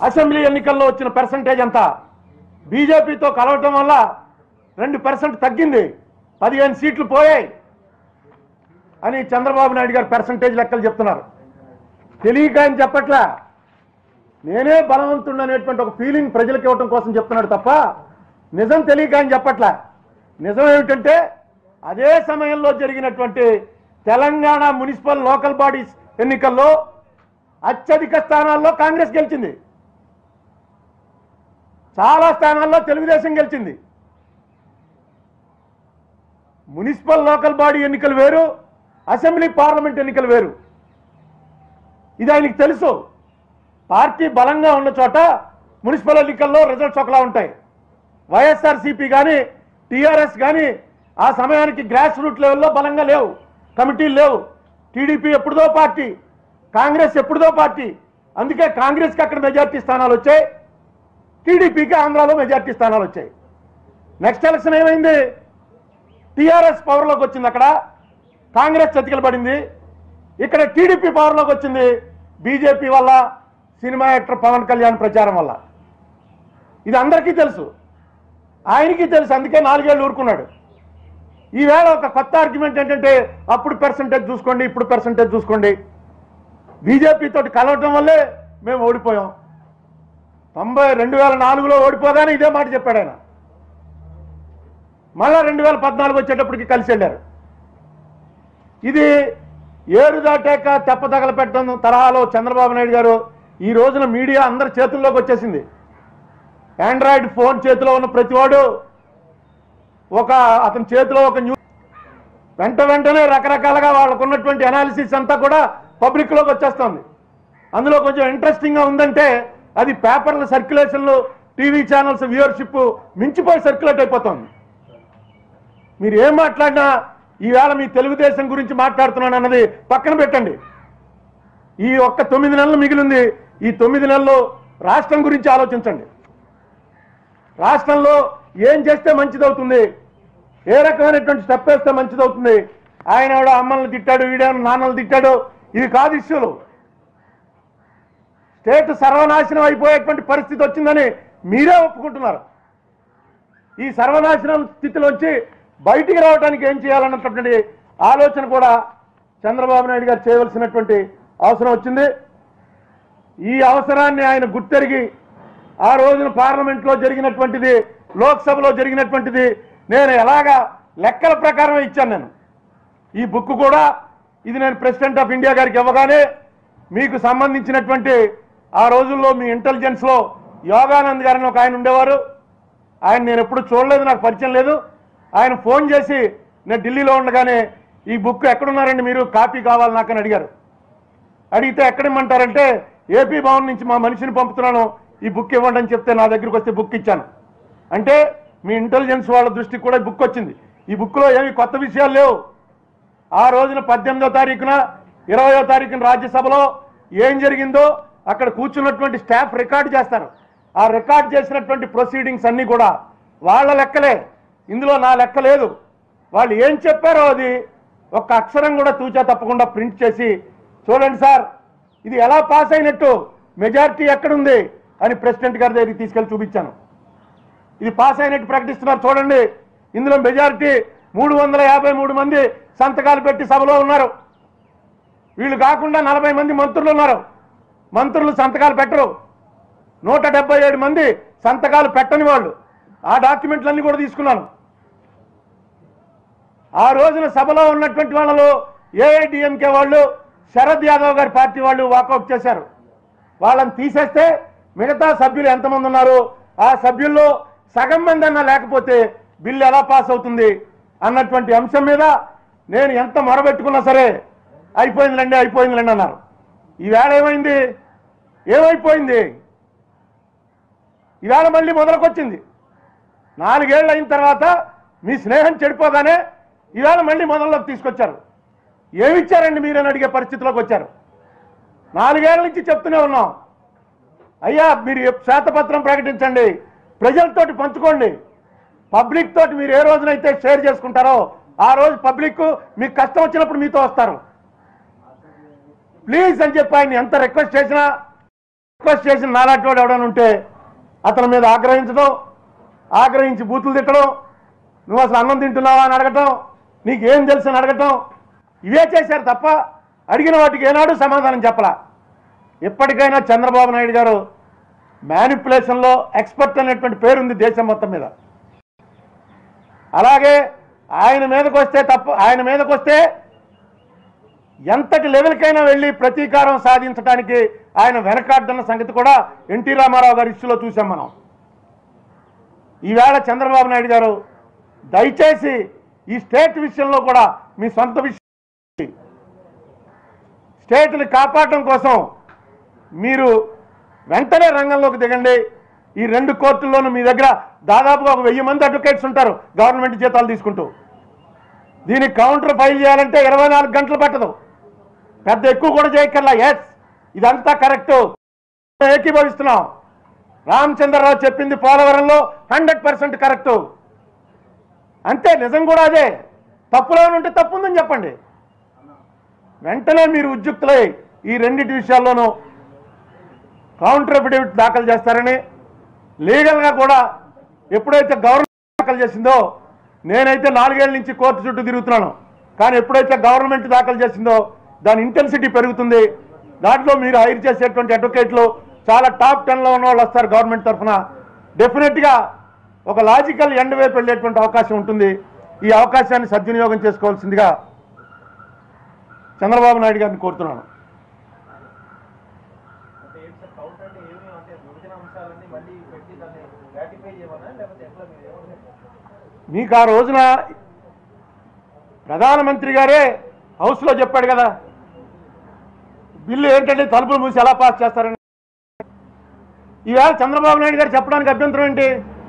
Assembly ఎన్నికల్లో వచ్చిన percentage ఎంత బీజేపీతో కలవటం వల్ల రెండు పర్సెంట్ తగ్గింది పదిహేను సీట్లు పోయాయి అని చంద్రబాబు నాయుడు గారు పర్సంటేజ్ లెక్కలు చెప్తున్నారు తెలియక ఆయన చెప్పట్లా నేనే బలవంతుడు అనేటువంటి ఒక ఫీలింగ్ ప్రజలకు ఇవ్వటం కోసం చెప్తున్నాడు తప్ప నిజం తెలియక ఆయన చెప్పట్లా నిజం ఏమిటంటే అదే సమయంలో జరిగినటువంటి తెలంగాణ మున్సిపల్ లోకల్ బాడీస్ ఎన్నికల్లో అత్యధిక స్థానాల్లో కాంగ్రెస్ గెలిచింది చాలా స్థానాల్లో తెలుగుదేశం గెలిచింది మున్సిపల్ లోకల్ బాడీ ఎన్నికలు వేరు అసెంబ్లీ పార్లమెంట్ ఎన్నికలు వేరు ఇది ఆయనకి తెలుసు పార్టీ బలంగా ఉన్న చోట మున్సిపల్ ఎన్నికల్లో రిజల్ట్స్ ఒకలా ఉంటాయి వైఎస్ఆర్సీపీ కానీ టీఆర్ఎస్ కానీ ఆ సమయానికి గ్రాస్ రూట్ లెవెల్లో బలంగా లేవు కమిటీలు లేవు టీడీపీ ఎప్పుడుదో పార్టీ కాంగ్రెస్ ఎప్పుడుదో పార్టీ అందుకే కాంగ్రెస్కి అక్కడ మెజార్టీ స్థానాలు వచ్చాయి టీడీపీకి ఆంధ్రాలో మెజార్టీ స్థానాలు వచ్చాయి నెక్స్ట్ ఎలక్షన్ ఏమైంది టీఆర్ఎస్ పవర్లోకి వచ్చింది అక్కడ కాంగ్రెస్ చతికిల పడింది ఇక్కడ టీడీపీ పవర్లోకి వచ్చింది బీజేపీ వల్ల సినిమా యాక్టర్ పవన్ కళ్యాణ్ ప్రచారం వల్ల ఇది అందరికీ తెలుసు ఆయనకి తెలుసు అందుకే నాలుగేళ్ళు ఊరుకున్నాడు ఈవేళ ఒక కొత్త ఆర్గ్యుమెంట్ ఏంటంటే అప్పుడు పర్సంటేజ్ చూసుకోండి ఇప్పుడు పర్సంటేజ్ చూసుకోండి బీజేపీ తోటి కలవటం వల్లే మేము ఓడిపోయాం తొంభై రెండు వేల నాలుగులో ఓడిపోగానే ఇదే మాట చెప్పాడు ఆయన మళ్ళా రెండు వేల పద్నాలుగు వచ్చేటప్పటికి కలిసి వెళ్ళారు ఇది ఏరు దాటాక తెప్ప తగలపెట్టడం తరహాలో చంద్రబాబు నాయుడు గారు ఈ రోజున మీడియా అందరి చేతుల్లోకి వచ్చేసింది ఆండ్రాయిడ్ ఫోన్ చేతిలో ఉన్న ప్రతివాడు ఒక అతని చేతిలో ఒక న్యూస్ వెంట వెంటనే రకరకాలుగా వాళ్ళకు ఉన్నటువంటి అనాలిసిస్ అంతా కూడా పబ్లిక్లోకి వచ్చేస్తుంది అందులో కొంచెం ఇంట్రెస్టింగ్గా ఉందంటే అది పేపర్ల సర్క్యులేషన్లు టీవీ ఛానల్స్ వ్యూవర్షిప్ మించిపోయి సర్క్యులేట్ అయిపోతుంది మీరు ఏం మాట్లాడినా ఈవేళ మీ తెలుగుదేశం గురించి మాట్లాడుతున్నాను అన్నది పక్కన పెట్టండి ఈ ఒక్క తొమ్మిది నెలలు మిగిలింది ఈ తొమ్మిది నెలలు రాష్ట్రం గురించి ఆలోచించండి రాష్ట్రంలో ఏం చేస్తే మంచిదవుతుంది ఏ రకమైనటువంటి స్టెప్ వేస్తే మంచిదవుతుంది ఆయన ఎవడో అమ్మల్ని తిట్టాడు వీడేమో నాన్నలు తిట్టాడు ఇవి కాదు ఇష్యూలు స్టేట్ సర్వనాశనం అయిపోయేటువంటి పరిస్థితి వచ్చిందని మీరే ఒప్పుకుంటున్నారు ఈ సర్వనాశనం స్థితిలోంచి బయటికి రావడానికి ఏం చేయాలన్నటువంటి ఆలోచన కూడా చంద్రబాబు నాయుడు గారు చేయవలసినటువంటి అవసరం వచ్చింది ఈ అవసరాన్ని ఆయన గుర్తెరిగి ఆ రోజున పార్లమెంట్లో జరిగినటువంటిది లోక్సభలో జరిగినటువంటిది నేను ఎలాగా లెక్కల ప్రకారం ఇచ్చాను నేను ఈ బుక్ కూడా ఇది నేను ప్రెసిడెంట్ ఆఫ్ ఇండియా గారికి ఇవ్వగానే మీకు సంబంధించినటువంటి ఆ రోజుల్లో మీ ఇంటెలిజెన్స్లో యోగానంద్ గారిని ఒక ఆయన ఉండేవారు ఆయన నేను ఎప్పుడు చూడలేదు నాకు పరిచయం లేదు ఆయన ఫోన్ చేసి నేను ఢిల్లీలో ఉండగానే ఈ బుక్ ఎక్కడున్నారండి మీరు కాపీ కావాలి నాకని అడిగారు అడిగితే ఎక్కడిమ్మంటారంటే ఏపీ భవన్ నుంచి మా మనిషిని పంపుతున్నాను ఈ బుక్ ఇవ్వండి అని చెప్తే నా దగ్గరికి వస్తే బుక్ ఇచ్చాను అంటే మీ ఇంటెలిజెన్స్ వాళ్ళ దృష్టికి కూడా ఈ బుక్ వచ్చింది ఈ బుక్లో ఏమి కొత్త విషయాలు లేవు ఆ రోజున పద్దెనిమిదో తారీఖున ఇరవయో తారీఖున రాజ్యసభలో ఏం జరిగిందో అక్కడ కూర్చున్నటువంటి స్టాఫ్ రికార్డ్ చేస్తారు ఆ రికార్డ్ చేసినటువంటి ప్రొసీడింగ్స్ అన్నీ కూడా వాళ్ళ లెక్కలే ఇందులో నా లెక్క లేదు వాళ్ళు ఏం చెప్పారో అది ఒక్క అక్షరం కూడా తూచా తప్పకుండా ప్రింట్ చేసి చూడండి సార్ ఇది ఎలా పాస్ అయినట్టు మెజారిటీ ఎక్కడుంది అని ప్రెసిడెంట్ గారి దగ్గరికి తీసుకెళ్లి చూపించాను ఇది పాస్ అయినట్టు ప్రకటిస్తున్నారు చూడండి ఇందులో మెజారిటీ మూడు వందల యాభై మూడు మంది సంతకాలు పెట్టి సభలో ఉన్నారు వీళ్ళు కాకుండా నలభై మంది మంత్రులు ఉన్నారు మంత్రులు సంతకాలు పెట్టరు నూట డెబ్బై ఏడు మంది సంతకాలు పెట్టని వాళ్ళు ఆ డాక్యుమెంట్లన్నీ కూడా తీసుకున్నాను ఆ రోజున సభలో ఉన్నటువంటి వాళ్ళలో ఏఐడిఎంకే వాళ్ళు శరద్ యాదవ్ గారి పార్టీ వాళ్ళు వాకౌట్ చేశారు వాళ్ళని తీసేస్తే మిగతా సభ్యులు ఎంతమంది ఉన్నారు ఆ సభ్యుల్లో సగం మంది అన్నా లేకపోతే బిల్లు ఎలా పాస్ అవుతుంది అన్నటువంటి అంశం మీద నేను ఎంత మొరబెట్టుకున్నా సరే అయిపోయిందిలేండి అయిపోయిందిలేండి అన్నారు ఈవేళ ఏమైంది ఏమైపోయింది ఈవేళ మళ్ళీ మొదలుకొచ్చింది నాలుగేళ్ళు అయిన తర్వాత మీ స్నేహం చెడిపోగానే ఈవేళ మళ్ళీ మొదల్లోకి తీసుకొచ్చారు ఏమిచ్చారండి మీరని అడిగే పరిస్థితిలోకి వచ్చారు నాలుగేళ్ల నుంచి చెప్తూనే ఉన్నాం అయ్యా మీరు శ్వేతపత్రం ప్రకటించండి ప్రజలతోటి పంచుకోండి పబ్లిక్ తోటి మీరు ఏ రోజునైతే షేర్ చేసుకుంటారో ఆ రోజు పబ్లిక్ మీకు కష్టం వచ్చినప్పుడు మీతో వస్తారు ప్లీజ్ అని చెప్పి ఆయన ఎంత రిక్వెస్ట్ చేసినా రిక్వెస్ట్ చేసిన నాలాంటి వాడు ఎవడైనా ఉంటే అతని మీద ఆగ్రహించడం ఆగ్రహించి బూతులు తిట్టడం నువ్వు అసలు అన్నం తింటున్నావా అని అడగటం నీకేం తెలుసు అని అడగటం ఇవే చేశారు తప్ప అడిగిన వాటికి ఏనాడు సమాధానం చెప్పలా ఎప్పటికైనా చంద్రబాబు నాయుడు గారు మ్యానిపులేషన్లో ఎక్స్పర్ట్ అనేటువంటి పేరుంది దేశం మొత్తం మీద అలాగే ఆయన మీదకి వస్తే తప్ప ఆయన మీదకి వస్తే ఎంతటి లెవెల్కైనా వెళ్ళి ప్రతీకారం సాధించడానికి ఆయన వెనకాడ్డన్న సంగతి కూడా ఎన్టీ రామారావు గారి ఇష్యూలో చూసాం మనం ఈవేళ చంద్రబాబు నాయుడు గారు దయచేసి ఈ స్టేట్ విషయంలో కూడా మీ సొంత విషయం స్టేట్ని కాపాడడం కోసం మీరు వెంటనే రంగంలోకి దిగండి ఈ రెండు కోర్టుల్లోనూ మీ దగ్గర దాదాపుగా ఒక వెయ్యి మంది అడ్వకేట్స్ ఉంటారు గవర్నమెంట్ జీతాలు తీసుకుంటూ దీనికి కౌంటర్ ఫైల్ చేయాలంటే ఇరవై నాలుగు గంటలు పట్టదు పెద్ద ఎక్కువ కూడా చేయక్కర్లా ఎస్ ఇదంతా కరెక్ట్ ఏకీభవిస్తున్నాం రామచంద్రరావు చెప్పింది పోలవరంలో హండ్రెడ్ పర్సెంట్ కరెక్ట్ అంతే నిజం కూడా అదే తప్పులో ఉంటే తప్పు ఉందని చెప్పండి వెంటనే మీరు ఉద్యుక్తులై ఈ రెండింటి విషయాల్లోనూ కౌంటర్ అఫిడవిట్ దాఖలు చేస్తారని లీగల్గా కూడా ఎప్పుడైతే గవర్నమెంట్ దాఖలు చేసిందో నేనైతే నాలుగేళ్ల నుంచి కోర్టు చుట్టూ తిరుగుతున్నాను కానీ ఎప్పుడైతే గవర్నమెంట్ దాఖలు చేసిందో దాని ఇంటెన్సిటీ పెరుగుతుంది దాంట్లో మీరు హైర్ చేసేటువంటి అడ్వకేట్లు చాలా టాప్ టెన్లో ఉన్న వాళ్ళు వస్తారు గవర్నమెంట్ తరఫున డెఫినెట్గా ఒక లాజికల్ ఎండ్ వైపు వెళ్ళేటువంటి అవకాశం ఉంటుంది ఈ అవకాశాన్ని సద్వినియోగం చేసుకోవాల్సిందిగా చంద్రబాబు నాయుడు గారిని కోరుతున్నాను అంటే ఏంటి సార్ కౌంటర్ అంటే ఏమి అంటే విభజన అంశాలన్నీ మళ్ళీ పెట్టి దాన్ని రాటిఫై చేయమన్నా లేకపోతే ఎట్లా మీరు ఏమన్నా మీకు ఆ రోజున ప్రధానమంత్రి గారే హౌస్లో చెప్పాడు కదా బిల్లు ఏంటంటే తలుపులు మూసి ఎలా పాస్ చేస్తారని ఈవేళ చంద్రబాబు నాయుడు గారు చెప్పడానికి అభ్యంతరం ఏంటి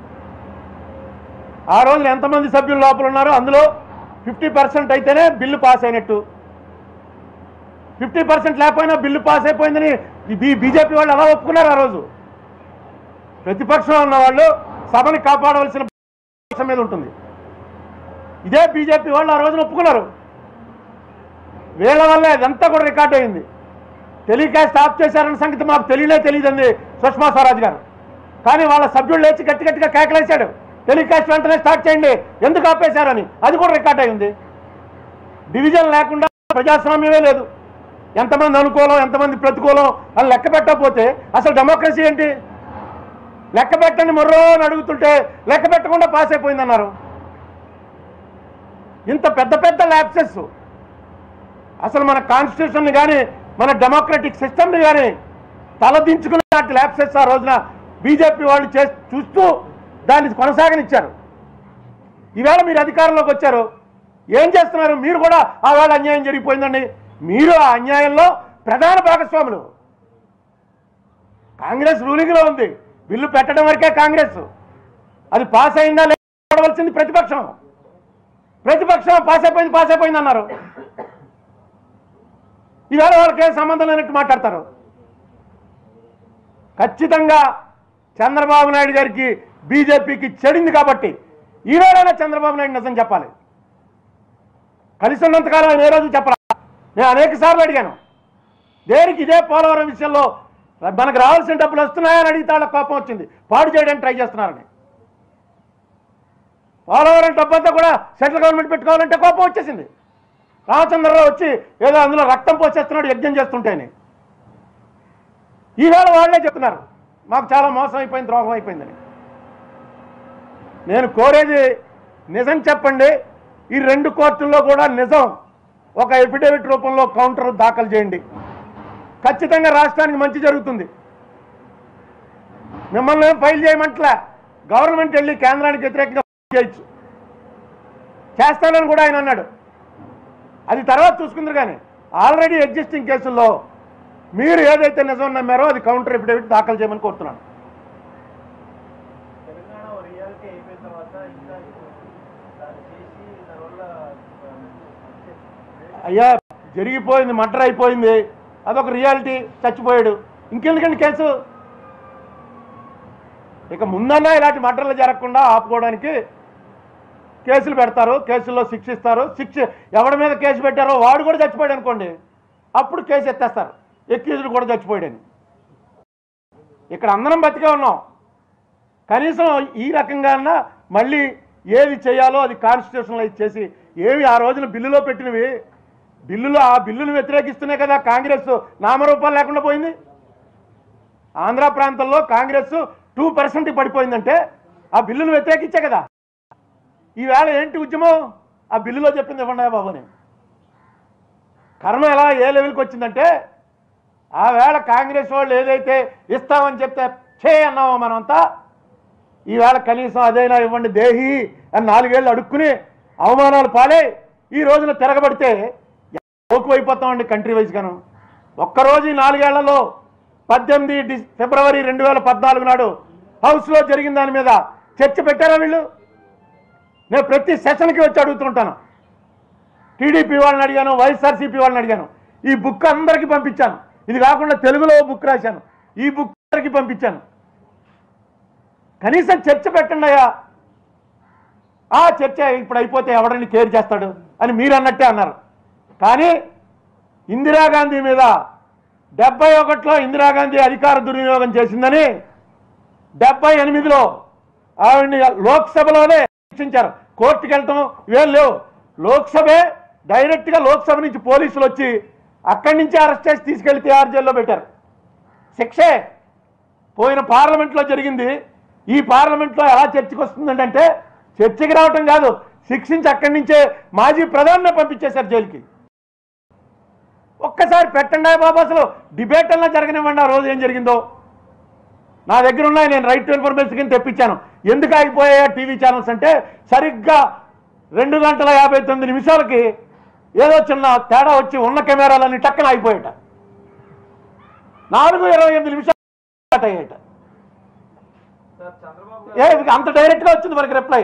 ఆ రోజున ఎంతమంది సభ్యులు లోపల ఉన్నారో అందులో ఫిఫ్టీ పర్సెంట్ అయితేనే బిల్లు పాస్ అయినట్టు ఫిఫ్టీ పర్సెంట్ లేకపోయినా బిల్లు పాస్ అయిపోయిందని ఈ బీజేపీ వాళ్ళు అలా ఒప్పుకున్నారు ఆ రోజు ప్రతిపక్షంలో ఉన్న వాళ్ళు సభని కాపాడవలసిన పక్షం మీద ఉంటుంది ఇదే బీజేపీ వాళ్ళు ఆ రోజున ఒప్పుకున్నారు వీళ్ళ వల్ల ఇదంతా కూడా రికార్డ్ అయింది టెలికాస్ట్ ఆఫ్ చేశారన్న సంగతి మాకు తెలియనే తెలియదండి సుష్మా స్వరాజ్ గారు కానీ వాళ్ళ సభ్యులు లేచి గట్టి గట్టిగా కేకలేశాడు టెలికాస్ట్ వెంటనే స్టార్ట్ చేయండి ఎందుకు ఆపేశారని అది కూడా రికార్డ్ అయింది డివిజన్ లేకుండా ప్రజాస్వామ్యమే లేదు ఎంతమంది అనుకూలం ఎంతమంది ప్రతికూలం అని లెక్క పెట్టకపోతే అసలు డెమోక్రసీ ఏంటి లెక్క పెట్టండి మరో అని అడుగుతుంటే లెక్క పెట్టకుండా పాస్ అయిపోయిందన్నారు ఇంత పెద్ద పెద్ద ల్యాప్సెస్ అసలు మన కాన్స్టిట్యూషన్ని కానీ మన డెమోక్రటిక్ సిస్టమ్ని కానీ తలదించుకునే ల్యాప్సెస్ ఆ రోజున బీజేపీ వాళ్ళు చే చూస్తూ దాన్ని కొనసాగనిచ్చారు ఈవేళ మీరు అధికారంలోకి వచ్చారు ఏం చేస్తున్నారు మీరు కూడా ఆ వేళ అన్యాయం జరిగిపోయిందండి మీరు ఆ అన్యాయంలో ప్రధాన భాగస్వాములు కాంగ్రెస్ రూలింగ్లో ఉంది బిల్లు పెట్టడం వరకే కాంగ్రెస్ అది పాస్ అయిందా లేవలసింది ప్రతిపక్షం ప్రతిపక్షం పాస్ అయిపోయింది పాస్ అయిపోయింది అన్నారు ఈవేళ వాళ్ళకి ఏం సంబంధం లేనట్టు మాట్లాడతారు ఖచ్చితంగా చంద్రబాబు నాయుడు గారికి బీజేపీకి చెడింది కాబట్టి ఈవేళైనా చంద్రబాబు నాయుడు నిజం చెప్పాలి కలిసి ఉన్నంతకాలం ఆయన ఏ రోజు చెప్పరా నేను అనేక సార్లు అడిగాను దేనికి ఇదే పోలవరం విషయంలో మనకు రావాల్సిన డబ్బులు వస్తున్నాయని అడిగితే వాళ్ళకి కోపం వచ్చింది పాడు చేయడానికి ట్రై చేస్తున్నారని పోలవరం డబ్బంతా కూడా సెంట్రల్ గవర్నమెంట్ పెట్టుకోవాలంటే కోపం వచ్చేసింది రామచంద్రరావు వచ్చి ఏదో అందులో రక్తం పోసేస్తున్నాడు యజ్ఞం చేస్తుంటేని ఈవేళ వాళ్ళే చెప్తున్నారు మాకు చాలా మోసం అయిపోయింది ద్రోహం అయిపోయిందని నేను కోరేది నిజం చెప్పండి ఈ రెండు కోర్టుల్లో కూడా నిజం ఒక ఎఫిడేవిట్ రూపంలో కౌంటర్ దాఖలు చేయండి ఖచ్చితంగా రాష్ట్రానికి మంచి జరుగుతుంది మిమ్మల్ని ఏం ఫైల్ చేయమంటలే గవర్నమెంట్ వెళ్ళి కేంద్రానికి వ్యతిరేకంగా ఫైల్ చేయొచ్చు చేస్తానని కూడా ఆయన అన్నాడు అది తర్వాత చూసుకుందరు కానీ ఆల్రెడీ ఎగ్జిస్టింగ్ కేసుల్లో మీరు ఏదైతే నిజం నమ్మారో అది కౌంటర్ ఎఫిడేవిట్ దాఖలు చేయమని కోరుతున్నాను తెలంగాణ ఓ రియాలిటీ అయిపోయిన తర్వాత ఇంకా దాన్ని చేసి దానివల్ల ఆ, అయ్యా జరిగిపోయింది మర్డర్ అయిపోయింది అదొక రియాలిటీ చచ్చిపోయాడు ఇంకెందుకండి కేసు ఇక ముందన్నా ఇలాంటి మర్డర్లు జరగకుండా ఆపుకోవడానికి కేసులు పెడతారు కేసుల్లో శిక్షిస్తారు శిక్ష ఎవడి మీద కేసు పెట్టారో వాడు కూడా చచ్చిపోయాడు అనుకోండి అప్పుడు కేసు ఎత్తేస్తారు ఎక్యూజ్డ్ కూడా చచ్చిపోయాడని ఇక్కడ అందరం బతికే ఉన్నాం కనీసం ఈ రకంగా మళ్ళీ ఏది చేయాలో అది కాన్స్టిట్యూషనలైజ్ చేసి ఏమి ఆ రోజున బిల్లులో పెట్టినవి బిల్లులు ఆ బిల్లును వ్యతిరేకిస్తూనే కదా కాంగ్రెస్ నామరూపాలు లేకుండా పోయింది ఆంధ్ర ప్రాంతంలో కాంగ్రెస్ టూ పర్సెంట్ పడిపోయిందంటే ఆ బిల్లును వ్యతిరేకించే కదా ఈవేళ ఏంటి ఉద్యమం ఆ బిల్లులో చెప్పింది ఇవ్వండి బాబు అని కర్మ ఎలా ఏ లెవెల్కి వచ్చిందంటే ఆ వేళ కాంగ్రెస్ వాళ్ళు ఏదైతే ఇస్తామని చెప్తే చే అన్నామో మనమంతా ఈవేళ కనీసం అదైనా ఇవ్వండి దేహి అని నాలుగేళ్ళు అడుక్కుని అవమానాలు పాలే ఈ రోజున తిరగబడితే ఓకు అయిపోతామండి కంట్రీ వైజ్గాను ఒక్కరోజు ఈ నాలుగేళ్లలో పద్దెనిమిది డి ఫిబ్రవరి రెండు వేల పద్నాలుగు నాడు హౌస్లో జరిగిన దాని మీద చర్చ పెట్టారా వీళ్ళు నేను ప్రతి సెషన్కి వచ్చి అడుగుతుంటాను టీడీపీ వాళ్ళని అడిగాను వైఎస్ఆర్సీపీ వాళ్ళని అడిగాను ఈ బుక్ అందరికీ పంపించాను ఇది కాకుండా తెలుగులో ఓ బుక్ రాశాను ఈ బుక్ అందరికీ పంపించాను కనీసం చర్చ పెట్టండి అయ్యా ఆ చర్చ ఇప్పుడు అయిపోతే ఎవడని కేర్ చేస్తాడు అని మీరు అన్నట్టే అన్నారు కానీ ఇందిరాగాంధీ మీద డెబ్బై ఒకటిలో ఇందిరాగాంధీ అధికార దుర్వినియోగం చేసిందని డెబ్బై ఎనిమిదిలో ఆవిడ్ని లోక్సభలోనే శిక్షించారు కోర్టుకి వెళ్ళటం ఇవేం లేవు లోక్సభే డైరెక్ట్గా లోక్సభ నుంచి పోలీసులు వచ్చి అక్కడి నుంచి అరెస్ట్ చేసి తీసుకెళ్లి తిహార్ జైల్లో పెట్టారు శిక్షే పోయిన పార్లమెంట్లో జరిగింది ఈ పార్లమెంట్లో ఎలా చర్చకు వస్తుందంటే చర్చకి రావటం కాదు శిక్షించి అక్కడి నుంచే మాజీ ప్రధాని పంపించేశారు జైలుకి ఒక్కసారి పెట్టండి బాబు అసలు డిబేట్ అన్నా జరగనివ్వండి ఆ రోజు ఏం జరిగిందో నా దగ్గర ఉన్నాయి నేను రైట్ టు ఇన్ఫర్మేషన్ కింద తెప్పించాను ఎందుకు ఆగిపోయాయా టీవీ ఛానల్స్ అంటే సరిగ్గా రెండు గంటల యాభై తొమ్మిది నిమిషాలకి ఏదో చిన్న తేడా వచ్చి ఉన్న కెమెరాలన్నీ టక్కన అయిపోయాట నాలుగు ఇరవై ఎనిమిది నిమిషాలు స్టార్ట్ అయ్యాయట సార్ చంద్రబాబు ఏ గారు ఇది అంత డైరెక్ట్గా వచ్చింది మనకి రిప్లై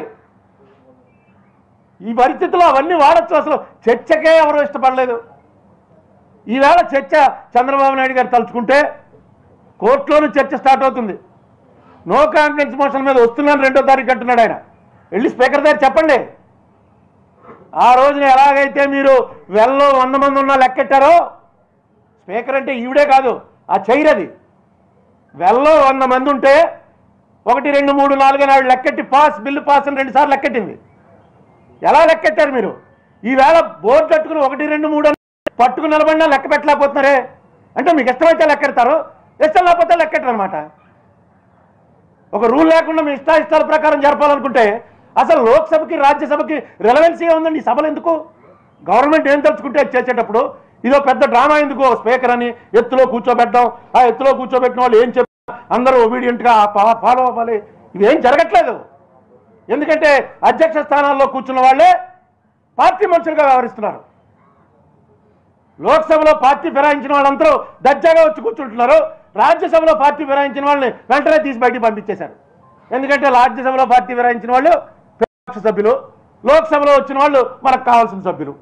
ఈ పరిస్థితుల్లో అవన్నీ వాడచ్చు అసలు చర్చకే ఎవరు ఇష్టపడలేదు ఈవేళ చర్చ చంద్రబాబు నాయుడు గారు తలుచుకుంటే కోర్టులోనూ చర్చ స్టార్ట్ అవుతుంది నో కాన్ఫిడెన్స్ మోషన్ మీద వస్తున్నాను రెండో తారీఖు అంటున్నాడు ఆయన వెళ్ళి స్పీకర్ దగ్గర చెప్పండి ఆ రోజున ఎలాగైతే మీరు వెల్లో వంద మంది ఉన్నా లెక్కెట్టారో స్పీకర్ అంటే ఈవిడే కాదు ఆ చైరది వెల్లో వంద మంది ఉంటే ఒకటి రెండు మూడు నాలుగు నాడు లెక్కెట్టి పాస్ బిల్లు పాస్ అని రెండు సార్లు లెక్కెట్టింది ఎలా లెక్కెట్టారు మీరు ఈవేళ బోర్డు కట్టుకుని ఒకటి రెండు మూడు అని పట్టుకుని నిలబడినా లెక్క పెట్టలేకపోతున్నారే అంటే మీకు ఇష్టమైతే లెక్కెడతారు ఇష్టం లేకపోతే లెక్కెట్టరు అనమాట ఒక రూల్ లేకుండా మీ ఇష్టాయిష్టాల ప్రకారం జరపాలనుకుంటే అసలు లోక్సభకి రాజ్యసభకి రెలవెన్సీగా ఉందండి ఈ సభలు ఎందుకు గవర్నమెంట్ ఏం తలుచుకుంటే అది చేసేటప్పుడు ఇదో పెద్ద డ్రామా ఎందుకు స్పీకర్ అని ఎత్తులో కూర్చోబెట్టడం ఆ ఎత్తులో కూర్చోబెట్టిన వాళ్ళు ఏం చెప్పారు అందరూ ఒబీడియంట్గా ఫాలో అవ్వాలి ఇవేం జరగట్లేదు ఎందుకంటే అధ్యక్ష స్థానాల్లో కూర్చున్న వాళ్ళే పార్టీ మనుషులుగా వ్యవహరిస్తున్నారు లోక్సభలో పార్టీ ఫిరాయించిన వాళ్ళందరూ దర్జాగా వచ్చి కూర్చుంటున్నారు రాజ్యసభలో పార్టీ ఫిరాయించిన వాళ్ళని వెంటనే తీసి బయటికి పంపించేశారు ఎందుకంటే రాజ్యసభలో పార్టీ ఫిరాయించిన వాళ్ళు ప్రతిపక్ష సభ్యులు లోక్సభలో వచ్చిన వాళ్ళు మనకు కావాల్సిన సభ్యులు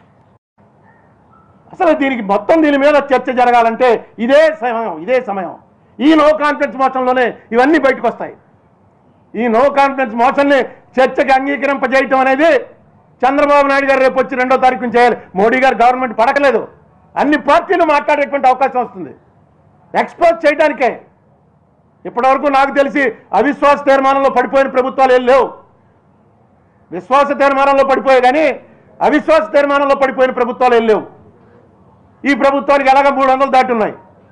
అసలు దీనికి మొత్తం దీని మీద చర్చ జరగాలంటే ఇదే సమయం ఇదే సమయం ఈ నో కాన్ఫిడెన్స్ మోషన్లోనే ఇవన్నీ బయటకు వస్తాయి ఈ నో కాన్ఫిడెన్స్ మోషన్ని చర్చకి అంగీకరింపజేయటం అనేది చంద్రబాబు నాయుడు గారు రేపు వచ్చి రెండో తారీఖున చేయాలి మోడీ గారు గవర్నమెంట్ పడకలేదు అన్ని పార్టీలు మాట్లాడేటువంటి అవకాశం వస్తుంది ఎక్స్పోజ్ చేయడానికే ఇప్పటివరకు నాకు తెలిసి అవిశ్వాస తీర్మానంలో పడిపోయిన ప్రభుత్వాలు ఏం లేవు విశ్వాస తీర్మానంలో పడిపోయాయి కానీ అవిశ్వాస తీర్మానంలో పడిపోయిన ప్రభుత్వాలు ఏం లేవు ఈ ప్రభుత్వానికి ఎలాగ మూడు వందలు దాటి ఉన్నాయి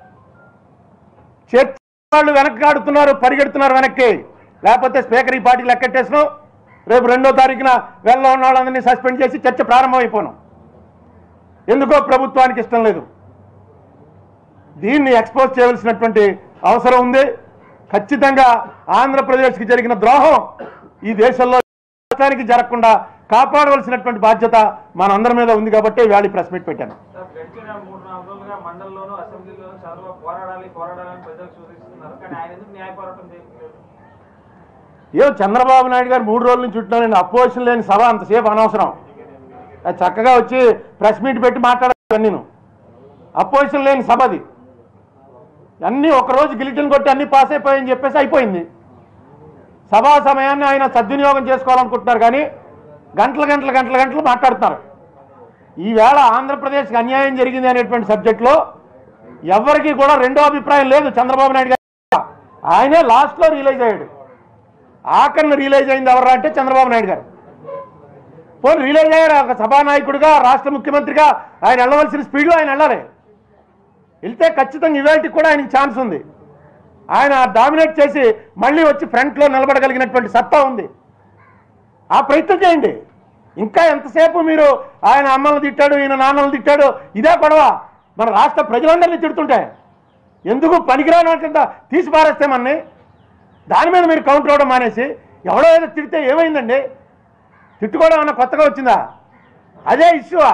చర్చ వాళ్ళు వెనక్కి ఆడుతున్నారు పరిగెడుతున్నారు వెనక్కి లేకపోతే స్పీకర్ ఈ పార్టీకి లెక్కెట్టేసినాం రేపు రెండో తారీఖున వెళ్ళ ఉన్న వాళ్ళందరినీ సస్పెండ్ చేసి చర్చ ప్రారంభమైపోను ఎందుకో ప్రభుత్వానికి ఇష్టం లేదు దీన్ని ఎక్స్పోజ్ చేయవలసినటువంటి అవసరం ఉంది ఖచ్చితంగా ఆంధ్రప్రదేశ్కి జరిగిన ద్రోహం ఈ దేశంలో రాష్ట్రానికి జరగకుండా కాపాడవలసినటువంటి బాధ్యత మనందరి మీద ఉంది కాబట్టి వేళ ప్రెస్ మీట్ పెట్టాను సార్ గడిచిన మూడు నాలుగు రోజులుగా మండలంలోనూ అసెంబ్లీలోనూ చంద్రబాబు పోరాడాలి పోరాడాలని ప్రజలకు సూచిస్తున్నారు కానీ ఆయన ఎందుకు న్యాయ పోరాటం చేయట్లేదు ఏం చంద్రబాబు నాయుడు గారు మూడు రోజుల నుంచి చుట్టానండి అపోజిషన్ లేని సభ అంతసేపు అనవసరం అది చక్కగా వచ్చి ప్రెస్ మీట్ పెట్టి మాట్లాడాలి నేను అపోజిషన్ లేని సభ అది అన్నీ ఒకరోజు గిలిటిన్ కొట్టి అన్ని పాస్ అయిపోయాయని చెప్పేసి అయిపోయింది సభా సమయాన్ని ఆయన సద్వినియోగం చేసుకోవాలనుకుంటున్నారు కానీ గంటల గంటల గంటల గంటలు మాట్లాడుతున్నారు ఈవేళ ఆంధ్రప్రదేశ్కి అన్యాయం జరిగింది అనేటువంటి సబ్జెక్టులో ఎవరికి కూడా రెండో అభిప్రాయం లేదు చంద్రబాబు నాయుడు గారు ఆయనే లాస్ట్లో రియలైజ్ అయ్యాడు ఆఖరిని రియలైజ్ అయింది ఎవరు అంటే చంద్రబాబు నాయుడు గారు పోనీ రియలైజ్ అయ్యారు ఒక సభానాయకుడిగా రాష్ట్ర ముఖ్యమంత్రిగా ఆయన వెళ్ళవలసిన స్పీడ్లో ఆయన వెళ్ళాలి వెళ్తే ఖచ్చితంగా ఇవాళకి కూడా ఆయనకి ఛాన్స్ ఉంది ఆయన డామినేట్ చేసి మళ్ళీ వచ్చి ఫ్రంట్లో నిలబడగలిగినటువంటి సత్తా ఉంది ఆ ప్రయత్నం చేయండి ఇంకా ఎంతసేపు మీరు ఆయన అమ్మలను తిట్టాడు ఈయన నాన్నలను తిట్టాడు ఇదే గొడవ మన రాష్ట్ర ప్రజలందరినీ తిడుతుంటే ఎందుకు పనికిరానట్టుందా తీసి పారేస్తే మనని దాని మీద మీరు కౌంటర్ అవ్వడం మానేసి ఎవడో ఏదో తిడితే ఏమైందండి తిట్టుకోవడం అన్న కొత్తగా వచ్చిందా అదే ఇష్యూవా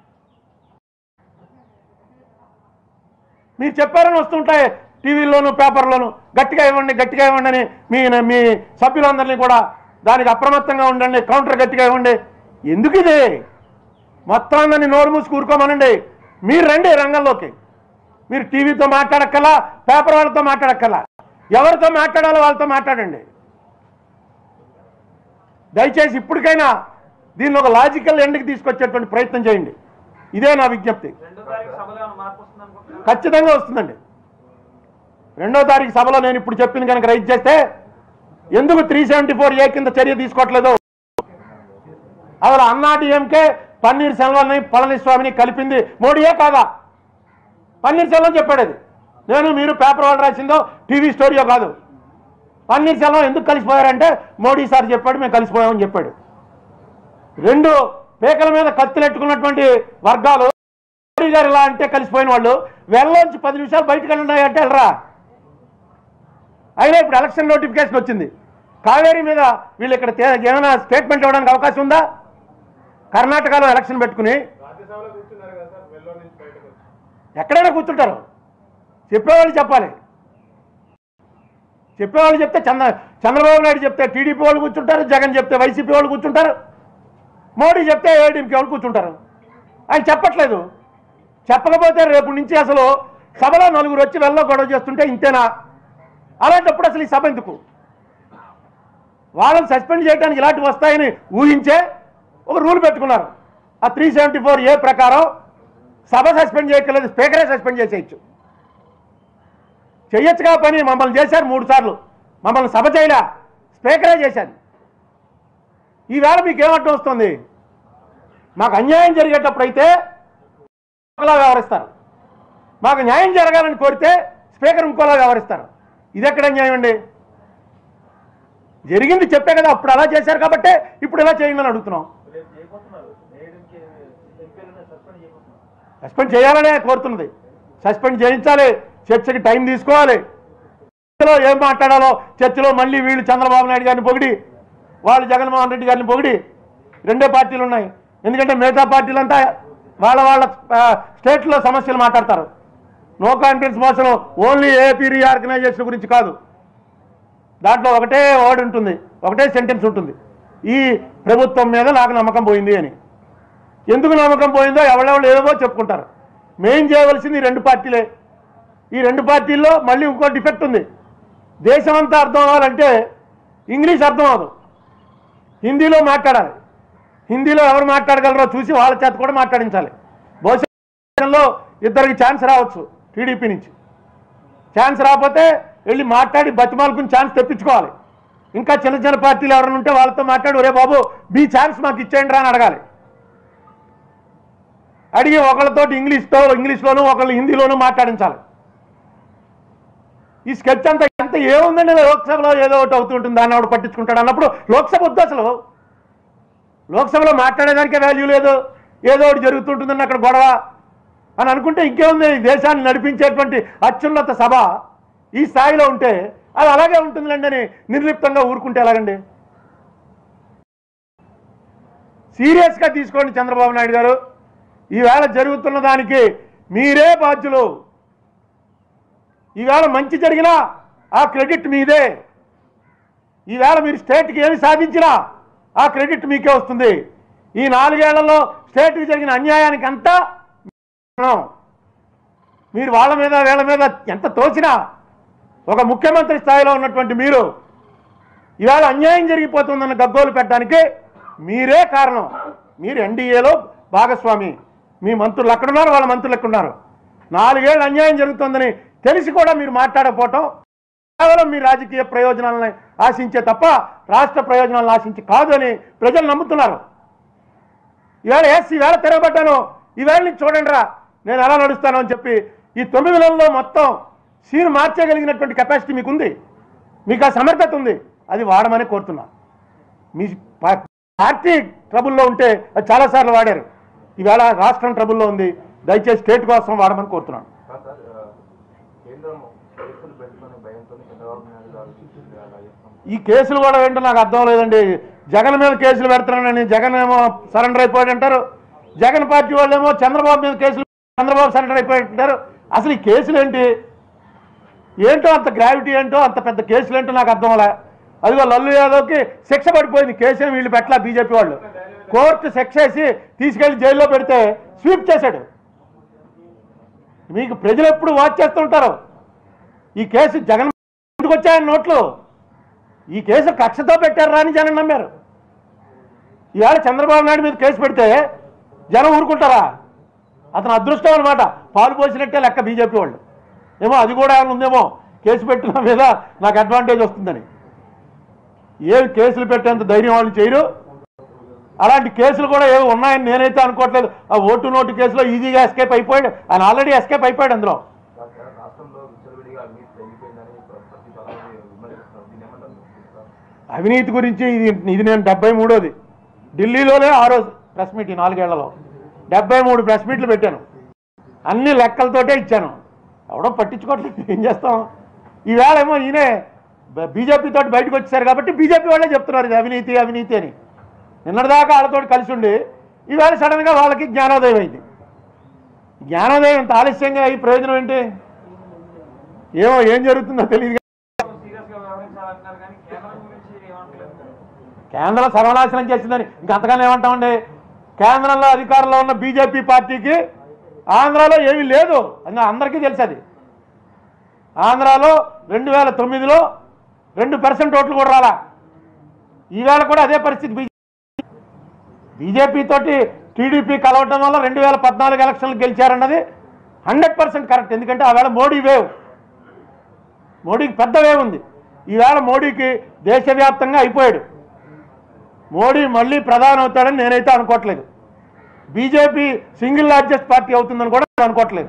మీరు చెప్పారని వస్తుంటాయి టీవీల్లోను పేపర్లోను గట్టిగా ఇవ్వండి గట్టిగా ఇవ్వండి అని మీ మీ సభ్యులందరినీ కూడా దానికి అప్రమత్తంగా ఉండండి కౌంటర్ గట్టిగా ఇవ్వండి ఎందుకు ఇది మొత్తం అందరినీ నోరు మూసి కూరుకోమనండి మీరు రండి రంగంలోకి మీరు టీవీతో మాట్లాడక్కలా పేపర్ వాళ్ళతో మాట్లాడక్కలా ఎవరితో మాట్లాడాలో వాళ్ళతో మాట్లాడండి దయచేసి ఇప్పటికైనా దీన్ని ఒక లాజికల్ ఎండ్కి తీసుకొచ్చేటువంటి ప్రయత్నం చేయండి ఇదే నా విజ్ఞప్తి రెండో తారీఖు సభలో ఏమైనా మార్పు వస్తుంది అనుకుంటున్నారా ఖచ్చితంగా వస్తుందండి రెండో తారీఖు సభలో నేను ఇప్పుడు చెప్పింది కనుక రైజ్ చేస్తే ఎందుకు త్రీ సెవెంటీ ఫోర్ ఏ కింద చర్య తీసుకోవట్లేదు అసలు అన్నా డిఎంకే పన్నీర్ సెల్వల్ని పళనిస్వామిని కలిపింది మోడీయే కాదా పన్నీర్ సెల్వం చెప్పాడు అది నేను మీరు పేపర్ వాళ్ళు రాసిందో టీవీ స్టోరీయో కాదు పన్నీర్ సెల్వం ఎందుకు కలిసిపోయారంటే మోడీ సార్ చెప్పాడు మేము కలిసిపోయామని చెప్పాడు రెండు పేకల మీద కత్తులెట్టుకున్నటువంటి వర్గాలు మోడీ గారు ఇలా అంటే కలిసిపోయిన వాళ్ళు వెళ్ళలోంచి పది నిమిషాలు బయటకు వెళ్ళండి అంటే వెళ్ళరా అయినా ఇప్పుడు ఎలక్షన్ నోటిఫికేషన్ వచ్చింది కావేరీ మీద వీళ్ళు ఇక్కడ తే- ఏమైనా స్టేట్మెంట్ ఇవ్వడానికి అవకాశం ఉందా కర్ణాటకలో ఎలక్షన్ పెట్టుకుని రాజ్యసభలో కూర్చున్నారు కదా సార్ వెల్లో నుంచి బయటకు వచ్చి ఎక్కడైనా కూర్చుంటారు చెప్పేవాళ్ళు చెప్పాలి చెప్పేవాళ్ళు చెప్తే చంద్ర చంద్రబాబు నాయుడు చెప్తే టీడీపీ వాళ్ళు కూర్చుంటారు జగన్ చెప్తే వైసీపీ వాళ్ళు కూర్చుంటారు మోడీ చెప్తే ఏడీఎంకే వాళ్ళు కూర్చుంటారు ఆయన చెప్పట్లేదు చెప్పకపోతే రేపు నుంచి అసలు సభలో నలుగురు వచ్చి వెళ్ళ గొడవ చేస్తుంటే ఇంతేనా అలాంటప్పుడు అసలు ఈ సభ ఎందుకు వాళ్ళని సస్పెండ్ చేయడానికి ఇలాంటివి వస్తాయని ఊహించే ఒక రూల్ పెట్టుకున్నారు ఆ త్రీ సెవెంటీ ఫోర్ ఏ ప్రకారం సభ సస్పెండ్ చేయక్కర్లేదు స్పీకరే సస్పెండ్ చేసేయచ్చు చెయ్యొచ్చుగా పని మమ్మల్ని చేశారు మూడు సార్లు మమ్మల్ని సభ చేయలే స్పీకరే చేశారు ఈవేళ మీకు ఏమర్థం వస్తుంది మాకు అన్యాయం జరిగేటప్పుడు అయితే ఒకలా వ్యవహరిస్తారు మాకు న్యాయం జరగాలని కోరితే స్పీకర్ ఇంకోలా వ్యవహరిస్తారు ఇది ఎక్కడ న్యాయం అండి జరిగింది చెప్పే కదా అప్పుడు అలా చేశారు కాబట్టి ఇప్పుడు ఇలా చేయండి అని అడుగుతున్నాం రేపు చేయబోతున్నారు ఏడీఎంకే ఎంపీలను సస్పెండ్ చేయబోతున్నారు సస్పెండ్ చేయాలనే కోరుతున్నది సస్పెండ్ చేయించాలి చర్చకి టైం తీసుకోవాలి చర్చలో ఏం మాట్లాడాలో చర్చలో మళ్ళీ వీళ్ళు చంద్రబాబు నాయుడు గారిని పొగిడి వాళ్ళు జగన్మోహన్ రెడ్డి గారిని పొగిడి రెండే పార్టీలు ఉన్నాయి ఎందుకంటే మిగతా పార్టీలంతా వాళ్ళ వాళ్ళ ఆ, స్టేట్లో సమస్యలు మాట్లాడతారు no confidence motion only AP reorganisation గురించి కాదు దాంట్లో ఒకటే వర్డ్ ఉంటుంది ఒకటే సెంటెన్స్ ఉంటుంది ఈ ప్రభుత్వం మీద నాకు నమ్మకం పోయింది అని ఎందుకు నమ్మకం పోయిందో ఎవరెవరు ఏవో చెప్పుకుంటారు మేం చేయవలసింది ఈ రెండు పార్టీలే ఈ రెండు పార్టీల్లో మళ్ళీ ఇంకో డిఫెక్ట్ ఉంది దేశం అంతా అర్థం అవ్వాలంటే ఇంగ్లీష్ అర్థం అవ్వదు హిందీలో మాట్లాడాలి హిందీలో ఎవరు మాట్లాడగలరో చూసి వాళ్ళ చేత కూడా మాట్లాడించాలి బహుశా దేశంలో ఇద్దరికి ఛాన్స్ రావచ్చు టీడీపీ నుంచి ఛాన్స్ రాకపోతే వెళ్ళి మాట్లాడి బతిమాలకుని ఛాన్స్ తెప్పించుకోవాలి ఇంకా చిన్న చిన్న పార్టీలు ఎవరైనా ఉంటే వాళ్ళతో మాట్లాడి ఒరే బాబు మీ ఛాన్స్ మాకు ఇచ్చేయండి రా అని అడగాలి అడిగి ఒకళ్ళతోటి ఇంగ్లీష్తో ఇంగ్లీష్లోను ఒకళ్ళు హిందీలోనూ మాట్లాడించాలి ఈ స్కెచ్ అంతా ఎంత ఏముందండి లోక్సభలో ఏదో ఒకటి అవుతుంటుంది దాన్ని ఒకటి పట్టించుకుంటాడు అన్నప్పుడు లోక్సభ వద్దు అసలు లోక్సభలో మాట్లాడేదానికే వాల్యూ లేదు ఏదో ఒకటి జరుగుతుంటుందని అక్కడ గొడవ అని అనుకుంటే ఇంకేముంది ఈ దేశాన్ని నడిపించేటువంటి అత్యున్నత సభ ఈ స్థాయిలో ఉంటే అది అలాగే ఉంటుందిలేండి అని నిర్లిప్తంగా ఊరుకుంటే ఎలాగండి సీరియస్గా తీసుకోండి చంద్రబాబు నాయుడు గారు ఈవేళ జరుగుతున్న దానికి మీరే బాధ్యులు ఈవేళ మంచి జరిగినా ఆ క్రెడిట్ మీదే ఈవేళ మీరు స్టేట్కి ఏమి సాధించినా ఆ క్రెడిట్ మీకే వస్తుంది ఈ నాలుగేళ్లలో స్టేట్కి జరిగిన అన్యాయానికి అంతా కారణం. మీరు వాళ్ళ మీద వీళ్ళ మీద ఎంత తోచినా ఒక ముఖ్యమంత్రి స్థాయిలో ఉన్నటువంటి మీరు ఇవాళ అన్యాయం జరిగిపోతుందన్న గగ్గోలు పెట్టడానికి మీరే కారణం మీరు ఎన్డీఏలో భాగస్వామి మీ మంత్రులు అక్కడున్నారు వాళ్ళ మంత్రులు ఎక్కడున్నారు నాలుగేళ్ళు అన్యాయం జరుగుతుందని తెలిసి కూడా మీరు మాట్లాడకపోవటం కేవలం మీ రాజకీయ ప్రయోజనాలను ఆశించే తప్ప రాష్ట్ర ప్రయోజనాలను ఆశించి కాదు అని ప్రజలు నమ్ముతున్నారు ఈవేళ ఎస్ ఈవేళ తిరగబడ్డాను ఈవేళ నుంచి చూడండి రా నేను ఎలా నడుస్తాను అని చెప్పి ఈ తొమ్మిది నెలల్లో మొత్తం సీన్ మార్చగలిగినటువంటి కెపాసిటీ మీకుంది మీకు ఆ సమర్థత ఉంది అది వాడమని కోరుతున్నా మీ పా- పార్టీ ట్రబుల్లో ఉంటే అది చాలాసార్లు వాడారు ఈవేళ రాష్ట్రం ట్రబుల్లో ఉంది దయచేసి స్టేట్ కోసం వాడమని కోరుతున్నాను కాదు సార్ ఆ, కేంద్రం కేసులు పెట్టుకునే భయంతో చంద్రబాబు నాయుడు గారు అలా చేస్తాం ఈ కేసులు కూడా ఏంటో నాకు అర్థం లేదండి జగన్ మీద కేసులు పెడుతున్నానని జగన్ ఏమో సరెండర్ అయిపోయాడు అంటారు జగన్ పార్టీ వాళ్ళేమో చంద్రబాబు మీద కేసులు చంద్రబాబు సరెండర్ అయిపోయాడు అంటారు అసలు ఈ కేసులు ఏంటి ఏంటో అంత గ్రావిటీ ఏంటో అంత పెద్ద కేసులు ఏంటో నాకు అర్థం అలా అదిగో లల్లు యాదవ్కి శిక్ష పడిపోయింది కేసు వీళ్ళు పెట్టలా బీజేపీ వాళ్ళు కోర్టు శిక్ష వేసి తీసుకెళ్లి జైల్లో పెడితే స్వీప్ చేశాడు మీకు ప్రజలు ఎప్పుడు వాచ్ చేస్తుంటారు ఈ కేసు జగన్ ఎందుకు వచ్చాయని నోట్లు ఈ కేసు కక్షతో పెట్టారా అని జనం నమ్మారు ఈవేళ చంద్రబాబు నాయుడు మీద కేసు పెడితే జనం ఊరుకుంటారా అతను అదృష్టం అనమాట పాలు పోసినట్టే లెక్క బీజేపీ వాళ్ళు ఏమో అది కూడా ఏమైనా ఉందేమో కేసు పెట్టిన మీద నాకు అడ్వాంటేజ్ వస్తుందని ఏమి కేసులు పెట్టేంత ధైర్యం వాళ్ళు చేయరు అలాంటి కేసులు కూడా ఏమి ఉన్నాయని నేనైతే అనుకోవట్లేదు ఆ ఓటు నోటు కేసులో ఈజీగా ఎస్కేప్ అయిపోయాడు ఆయన ఆల్రెడీ ఎస్కేప్ అయిపోయాడు అందులో కాదు సార్ రాష్ట్రంలో విచ్చలవిడిగా అవినీతి పెరిగిపోయిందని ప్ర- ప్రతి పదాన్ని విమర్శిస్తున్నారు దీన్ని ఏమంటారు సార్ అవినీతి గురించి ఇది ఇది నేను డెబ్బై మూడోది ఢిల్లీలోనే ఆ రోజు ప్రెస్ మీట్ ఈ నాలుగేళ్లలో డెబ్బై మూడు ప్రెస్ మీట్లు పెట్టాను అన్ని లెక్కలతోటే ఇచ్చాను ఎవడో పట్టించుకోవట్లేదు ఏం చేస్తాం ఈవేళ ఏమో ఈయనే బీజేపీ తోటి బయటకు వచ్చేసారు కాబట్టి బీజేపీ వాళ్ళే చెప్తున్నారు ఇది అవినీతి అవినీతి అని నిన్నటిదాకా వాళ్ళతో కలిసి ఉండి ఈవేళ సడన్గా వాళ్ళకి జ్ఞానోదయం అయింది జ్ఞానోదయం ఇంత ఆలస్యంగా అయ్యి ప్రయోజనం ఏంటి ఏమో ఏం జరుగుతుందో తెలియదు సీరియస్ గా వ్యవహరించాలంటున్నారు కానీ కేంద్రం గురించి ఏమంటలేదు కేంద్రం సర్వనాశనం చేసిందని ఇంకంతగానే ఏమంటామండి కేంద్రంలో అధికారంలో ఉన్న బీజేపీ పార్టీకి ఆంధ్రాలో ఏమీ లేదు అది అందరికీ తెలుసు అది ఆంధ్రాలో రెండు వేల తొమ్మిదిలో రెండు పర్సెంట్ ఓట్లు కూడా రాలా ఈవేళ కూడా అదే పరిస్థితి బీజేపీ బీజేపీ తోటి టీడీపీ కలవటం వల్ల రెండు వేల పద్నాలుగు ఎలక్షన్లు గెలిచారన్నది హండ్రెడ్ పర్సెంట్ కరెక్ట్ ఎందుకంటే ఆవేళ మోడీ వేవ్ మోడీకి పెద్ద వేవ్ ఉంది ఈవేళ మోడీకి దేశవ్యాప్తంగా అయిపోయాడు మోడీ మళ్ళీ ప్రధాని అవుతాడని నేనైతే అనుకోవట్లేదు బీజేపీ సింగిల్ లార్జెస్ట్ పార్టీ అవుతుందని కూడా నేను అనుకోవట్లేదు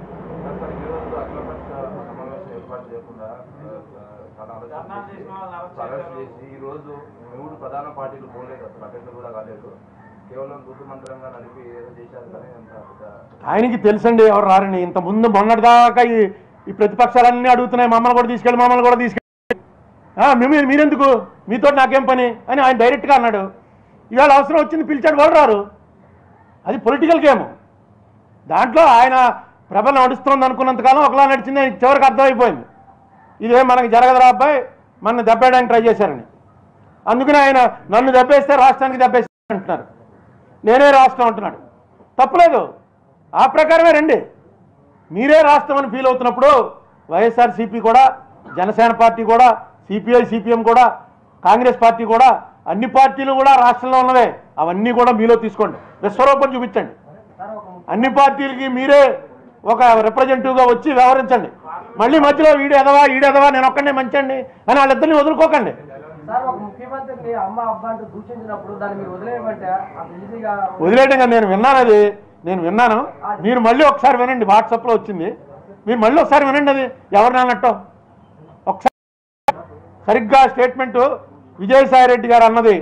సార్ సార్ ఈ రోజు అఖిలపక్ష సమావేశం ఏర్పాటు చేయకుండా ఆ, చాలా ధర్నాలు చేసిన వాళ్ళని అరెస్ట్ అరెస్ట్ చేసి ఈ రోజు మూడు ప్రధాన పార్టీలు పోలేదు అసలు అటెండర్ కూడా కాలేదు కేవలం దూతు మంత్రంగా నడిపి ఏదో చేశారు కానీ అంత పెద్ద ఆయనకి తెలుసండి ఎవరు రారని ఇంత ముందు మొన్నటిదాకా ఈ ఈ ప్రతిపక్షాలన్నీ అడుగుతున్నాయి మమ్మల్ని కూడా తీసుకెళ్ళి మమ్మల్ని కూడా తీసుకెళ్ళి ఆ, మీ- మీరెందుకు మీతో నాకేం పని అని ఆయన డైరెక్ట్గా అన్నాడు ఇవాళ అవసరం వచ్చింది పిలిచాడు వాళ్ళు రారు అది పొలిటికల్ గేమ్ దాంట్లో ఆయన ప్రభ నడుస్తుంది అనుకున్నంతకాలం ఒకలా నడిచింది ఆయనకి చివరికి అర్థమైపోయింది ఇదే మనకి జరగదురా అబ్బాయి మన దెబ్బేయడానికి ట్రై చేశారని అందుకని ఆయన నన్ను దెబ్బేస్తే రాష్ట్రానికి దెబ్బేస్తే అంటున్నారు నేనే రాష్ట్రం అంటున్నాడు తప్పులేదు ఆ ప్రకారమే రండి మీరే రాష్ట్రం అని ఫీల్ అవుతున్నప్పుడు వైఎస్ఆర్సీపీ కూడా జనసేన పార్టీ కూడా సిపిఐ సిపిఎం కూడా కాంగ్రెస్ పార్టీ కూడా అన్ని పార్టీలు కూడా రాష్ట్రంలో ఉన్నవే అవన్నీ కూడా మీలో తీసుకోండి విశ్వరూపం చూపించండి అన్ని పార్టీలకి మీరే ఒక రిప్రజెంటేటివ్గా వచ్చి వ్యవహరించండి మళ్ళీ మధ్యలో వీడు ఎదవా ఈడు ఎదవా నేను ఒక్కడే మంచండి అని వాళ్ళిద్దరిని వదులుకోకండి సార్ ఒక ముఖ్యమంత్రిని అమ్మ అబ్బా అంటూ దూషించినప్పుడు దాన్ని మీరు వదిలేయమంటే అంత ఈజీగా వదిలేయడం కాదు, నేను విన్నాను అది నేను విన్నాను మీరు మళ్ళీ ఒకసారి వినండి వాట్సాప్లో వచ్చింది మీరు మళ్ళీ ఒకసారి వినండి అది ఎవరిని అన్నట్టు ఒకసారి సరిగ్గా స్టేట్మెంట్ విజయసాయి రెడ్డి గారు అన్నది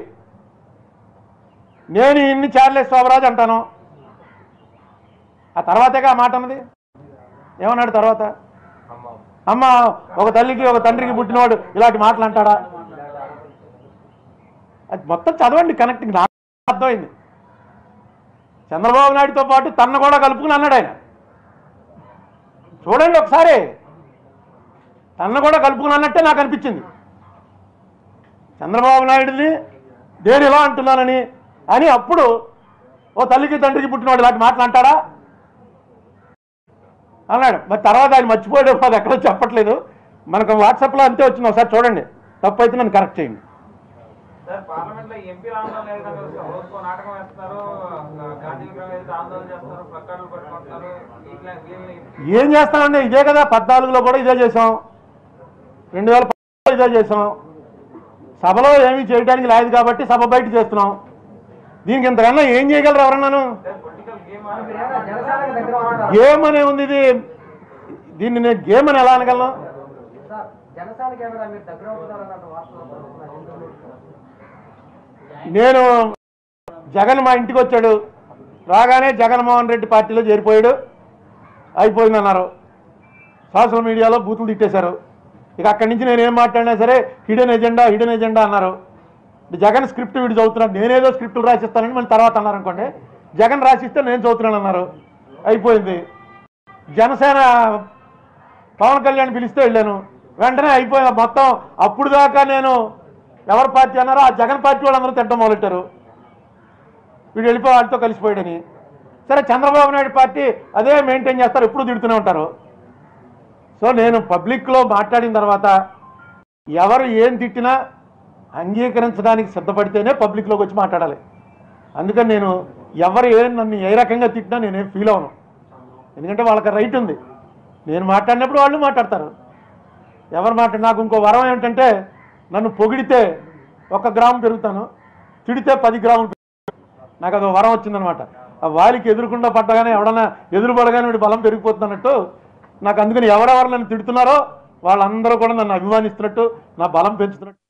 నేను ఇన్ని చార్లెస్ శోభరాజు అంటాను ఆ తర్వాతేగా ఆ మాట అన్నది ఏమన్నాడు తర్వాత అమ్మ అమ్మ ఒక తల్లికి ఒక తండ్రికి పుట్టినవాడు ఇలాంటి మాటలు అంటాడా అది మొత్తం చదవండి కనెక్టింగ్ నాకు అర్థమైంది చంద్రబాబు నాయుడుతో పాటు తన్ను కూడా కలుపుకుని అన్నాడు ఆయన చూడండి ఒకసారి తన్ను కూడా కలుపుకుని అన్నట్టే నాకు అనిపించింది చంద్రబాబు నాయుడిని నేను ఇలా అంటున్నానని అని అప్పుడు ఓ తల్లికి తండ్రికి పుట్టినవాడు ఇలాంటి మాటలు అంటాడా అన్నాడు మరి తర్వాత ఆయన మర్చిపోయాడు అది ఎక్కడో చెప్పట్లేదు మనకు వాట్సాప్లో అంతే వచ్చింది ఒకసారి చూడండి తప్పు అయితే నన్ను కరెక్ట్ చేయండి సార్ పార్లమెంట్ లో ఎంపీ ఆందోళన ఏ విధంగా చేస్తారు రోజుకో నాటకం వేస్తారు గాంధీ విగ్రహం ఏదైతే ఆందోళన చేస్తారు ప్లక్కార్డులు పట్టుకుంటున్నారు ఇట్లా వీళ్ళని ఏం చేస్తామండి ఇదే కదా పద్నాలుగులో కూడా ఇదే చేసాం రెండు వేల పద్నాలుగులో ఇదే చేసాం సభలో ఏమీ చేయడానికి లేదు కాబట్టి సభ బయట చేస్తున్నాం దీనికి ఇంతకన్నా ఏం చేయగలరు ఎవరన్నాను పొలిటికల్ గేమ్ మీరు ఏమైనా జనసేనకి దగ్గర ఉంటారా గేమ్ అనే ఉంది ఇది దీన్ని నేను గేమ్ అని ఎలా అనగలను సార్ జనసేనకి ఏమైనా మీరు దగ్గర అవుతున్నారన్నట్టు వార్తలు పడుతున్నాయి. ఎందుకు? నేను జగన్ మా ఇంటికి వచ్చాడు రాగానే జగన్మోహన్ రెడ్డి పార్టీలో చేరిపోయాడు అయిపోయిందన్నారు సోషల్ మీడియాలో బూతులు తిట్టేశారు ఇక అక్కడి నుంచి నేను ఏం మాట్లాడినా సరే హిడెన్ ఎజెండా హిడెన్ ఎజెండా అన్నారు జగన్ స్క్రిప్ట్ వీడు చదువుతున్నాడు నేనేదో స్క్రిప్టులు రాసిస్తానని మళ్ళీ తర్వాత అన్నారు అనుకోండి జగన్ రాసిస్తే నేను చదువుతున్నాను అన్నారు అయిపోయింది జనసేన పవన్ కళ్యాణ్ పిలిస్తే వెళ్ళాను వెంటనే అయిపోయింది మొత్తం అప్పుడు దాకా నేను ఎవరి పార్టీ అన్నారో ఆ జగన్ పార్టీ వాళ్ళందరూ తిట్టడం మొదలెట్టారు వీడు వెళ్ళిపోయి వాళ్ళతో కలిసిపోయాడని సరే చంద్రబాబు నాయుడు పార్టీ అదే మెయింటైన్ చేస్తారు ఎప్పుడు తిడుతూనే ఉంటారు సో నేను పబ్లిక్లో మాట్లాడిన తర్వాత ఎవరు ఏం తిట్టినా అంగీకరించడానికి సిద్ధపడితేనే పబ్లిక్లోకి వచ్చి మాట్లాడాలి అందుకని నేను ఎవరు ఏం నన్ను ఏ రకంగా తిట్టినా నేనేం ఫీల్ అవను ఎందుకంటే వాళ్ళకి రైట్ ఉంది నేను మాట్లాడినప్పుడు వాళ్ళు మాట్లాడతారు ఎవరు మాట్లాడి నాకు ఇంకో వరం ఏంటంటే నన్ను పొగిడితే ఒక గ్రాము పెరుగుతాను తిడితే పది గ్రాములు పెరుగుతాను. నాకు అది వరం వచ్చిందనమాట ఆ వాలికి ఎదురుకుండా పట్టగానే ఎవడన్నా ఎదురు పడగానే వీడి బలం పెరిగిపోతున్నట్టు నాకు అందుకని ఎవరెవరు నన్ను తిడుతున్నారో వాళ్ళందరూ కూడా నన్ను అభిమానిస్తున్నట్టు నా బలం పెంచుతున్నట్టు